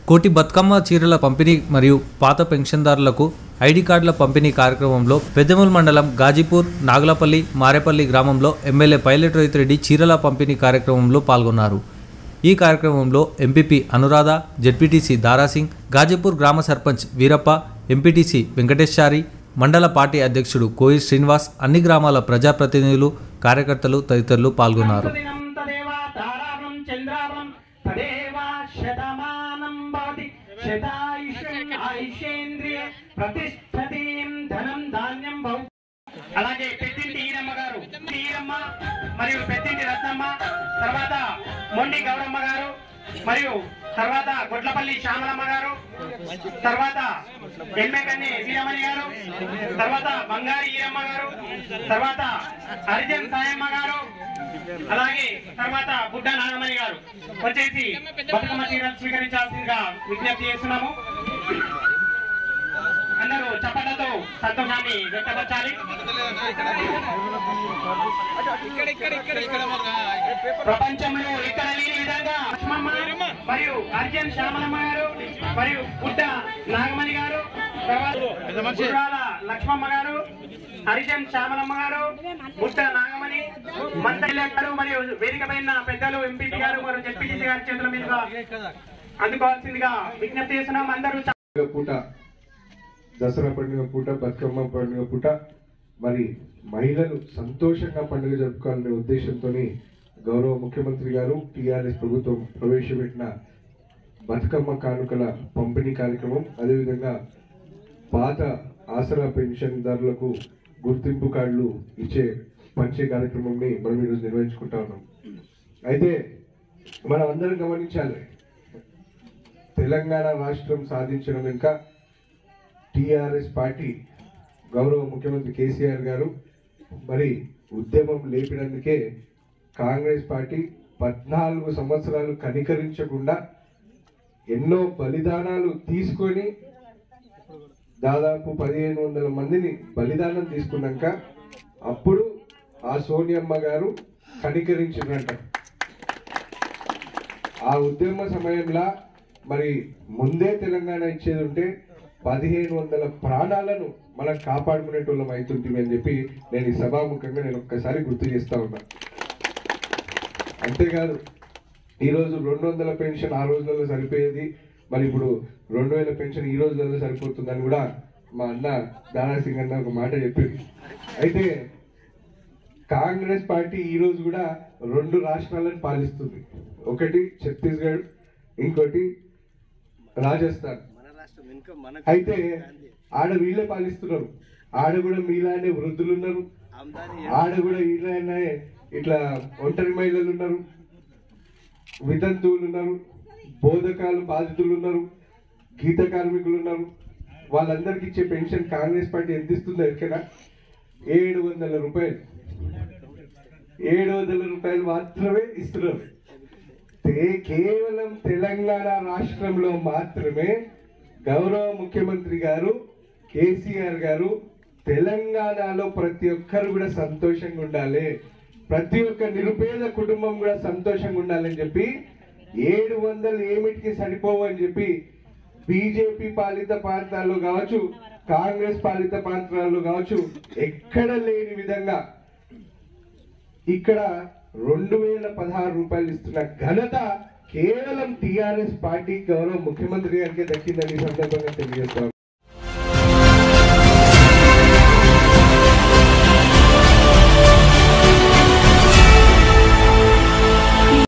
కోటి బతుకమ్మ చీరల పంపిణీ మరియు పాత పెన్షన్దారులకు ఐడి కార్డుల పంపిణీ కార్యక్రమంలో పెద్దమూల్ మండలం గాజీపూర్ నాగలపల్లి మారేపల్లి గ్రామంలో ఎమ్మెల్యే పైలట్ రైతురెడ్డి చీరల పంపిణీ కార్యక్రమంలో పాల్గొన్నారు ఈ కార్యక్రమంలో ఎంపీపీ అనురాధ జెడ్పీటీసీ దారాసింగ్ గాజీపూర్ గ్రామ సర్పంచ్ వీరప్ప ఎంపీటీసీ వెంకటేశ్చారి మండల పార్టీ అధ్యక్షుడు కోయి శ్రీనివాస్ అన్ని గ్రామాల ప్రజాప్రతినిధులు కార్యకర్తలు తదితరులు పాల్గొన్నారు దినం తదేవ తారావరం చంద్రావరం తదేవ శతమానం భవతి శతాయుష్యం ఆయుష్యేంద్రియ ప్రతిష్టతీం ధనం ధాన్యం భవ అలాగే పెద్దింటి ఈరమ్మ గారు ఈరమ్మ మరియు పెద్దింటి రత్నమ్మ తర్వాత మొండి గౌరమ్మ గారు మరియు తర్వాత గొడ్లపల్లి శ్యామలమ్మ గారు తర్వాత ఎల్మెకన్ని వీరమణి గారు తర్వాత బంగారి ఈరమ్మ గారు తర్వాత హరిజన్ సాయమ్మ గారు అలాగే తర్వాత బుడ్డ నాగమణి గారు వచ్చేసి బతుకమ్మ చీరలు స్వీకరించాల్సిందిగా విజ్ఞప్తి చేస్తున్నాము అందరూ చప్పట్లతో సంతోషాన్ని వ్యక్తపరచాలి ప్రపంచంలో ఎక్కడ లేని విధంగా లక్ష్మమ్మ మరియు అర్జున్ శ్యామలమ్మ గారు మరియు బుడ్డ నాగమణి గారు తర్వాత గుర్రాల లక్ష్మమ్మ గారు హరిజన్ శ్యామలమ్మ గారు బుట్ట నాగమణి మంత్రి గారు మరియు వేదిక పైన పెద్దలు ఎంపీటీ గారు మరియు జడ్పీటీసీ గారి చేతుల మీదుగా అందుకోవాల్సిందిగా విజ్ఞప్తి చేస్తున్నాం అందరూ చ- పండుగ పూట దసరా పండుగ పూట బతుకమ్మ పండుగ పూట మరి మహిళలు సంతోషంగా పండుగ జరుపుకోవాలనే ఉద్దేశంతో గౌరవ ముఖ్యమంత్రి గారు టిఆర్ఎస్ ప్రభుత్వం ప్రవేశపెట్టిన బతుకమ్మ కానుకల పంపిణీ కార్యక్రమం అదేవిధంగా పాత ఆసరా పెన్షన్దారులకు గుర్తింపు కార్డులు ఇచ్చే పంచే కార్యక్రమంని మనం ఈరోజు నిర్వహించుకుంటా ఉన్నాం అయితే మనం అందరం గమనించాలి తెలంగాణ రాష్ట్రం సాధించడం వెనుక టిఆర్ఎస్ పార్టీ గౌరవ ముఖ్యమంత్రి కేసీఆర్ గారు మరి ఉద్యమం లేపినందుకే కాంగ్రెస్ పార్టీ పద్నాలుగు సంవత్సరాలు కనికరించకుండా ఎన్నో బలిదానాలు తీసుకొని దాదాపు పదిహేను వందల మందిని బలిదానం తీసుకున్నాక అప్పుడు ఆ సోనియమ్మ గారు కనికరించినట్ట ఆ ఉద్యమ సమయంలో మరి ముందే తెలంగాణ ఇచ్చేది ఉంటే పదిహేను వందల ప్రాణాలను మనం కాపాడుకునేటోళ్ళం అవుతుంటుంది అని చెప్పి నేను ఈ సభాముఖంగా నేను ఒక్కసారి గుర్తు చేస్తా ఉన్నా అంతేకాదు ఈరోజు రెండు వందల పెన్షన్ ఆ రోజులలో సరిపోయేది మరి ఇప్పుడు రెండు వేల పెన్షన్ ఈ రోజులలో సరిపోతుందని కూడా మా అన్న దారాసింగ్ అన్న ఒక మాట చెప్పింది అయితే కాంగ్రెస్ పార్టీ ఈ రోజు కూడా రెండు రాష్ట్రాలను పాలిస్తుంది ఒకటి ఛత్తీస్గఢ్ ఇంకోటి రాజస్థాన్ అయితే ఆడ వీళ్ళే పాలిస్తున్నారు ఆడ కూడా మీలానే వృద్ధులు ఉన్నారు ఆడ కూడా వీళ్ళనే ఇట్లా ఒంటరి మహిళలు ఉన్నారు వితంతువులు ఉన్నారు బోధకాలు బాధితులు ఉన్నారు గీత కార్మికులు ఉన్నారు వాళ్ళందరికీ ఇచ్చే పెన్షన్ కాంగ్రెస్ పార్టీ ఎంత ఇస్తుందో ఎక్కడా ఏడు వందల రూపాయలు ఏడు వందల రూపాయలు మాత్రమే ఇస్తున్నారు తే- కేవలం తెలంగాణ రాష్ట్రంలో మాత్రమే గౌరవ ముఖ్యమంత్రి గారు కేసీఆర్ గారు తెలంగాణలో ప్రతి ఒక్కరు కూడా సంతోషంగా ఉండాలి ప్రతి ఒక్క నిరుపేద కుటుంబం కూడా సంతోషంగా ఉండాలని చెప్పి ఏడు వందలు ఏమిటికి సరిపోవు అని చెప్పి బీజేపీ పాలిత ప్రాంతాల్లో కావచ్చు కాంగ్రెస్ పాలిత ప్రాంతాల్లో కావచ్చు ఎక్కడ లేని విధంగా ఇక్కడ రెండు వేల పదహారు రూపాయలు ఇస్తున్న ఘనత కేవలం టిఆర్ఎస్ పార్టీ గౌరవ ముఖ్యమంత్రి గారికి దక్కిందని ఈ సందర్భంగా తెలియజేస్తాం